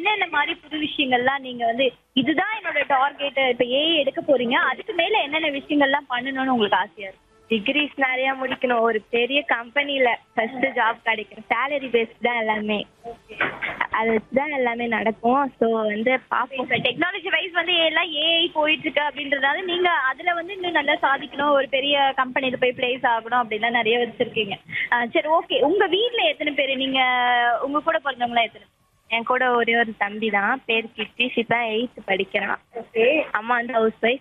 என்னென்ன மாதிரி புது விஷயங்கள்லாம் நீங்க வந்து இதுதான் என்னோட டார்கெட் இப்ப ஏஐ எடுக்க போறீங்க அதுக்கு மேல என்னென்ன விஷயங்கள்லாம் பண்ணணும்னு உங்களுக்கு ஆசையா இருக்கு டிகிரிஸ் நிறைய முடிக்கணும் ஒரு பெரிய கம்பெனில ஃபர்ஸ்ட் ஜாப் கிடைக்கணும் சேலரி பேஸ்ட் தான் எல்லாமே அதை வச்சு தான் எல்லாமே நடக்கும் ஸோ வந்து பார்ப்போம் இப்ப டெக்னாலஜி வைஸ் வந்து எல்லாம் ஏஐ போயிட்டு இருக்கு அப்படின்றதால நீங்க அதுல வந்து இன்னும் நல்லா சாதிக்கணும் ஒரு பெரிய கம்பெனில போய் பிளேஸ் ஆகணும் அப்படிலாம் நிறைய வச்சிருக்கீங்க ஆ, சரி ஓகே உங்க வீட்ல எத்தனை பேர் நீங்க உங்க கூட பிறந்தவங்களா எத்தனை என் கூட ஒரே ஒரு தம்பி தான் பேர் கிட்டிஷ் இப்போ எயித்து படிக்கிறான் ஓகே அம்மா வந்து ஹவுஸ் ஒய்ஃப்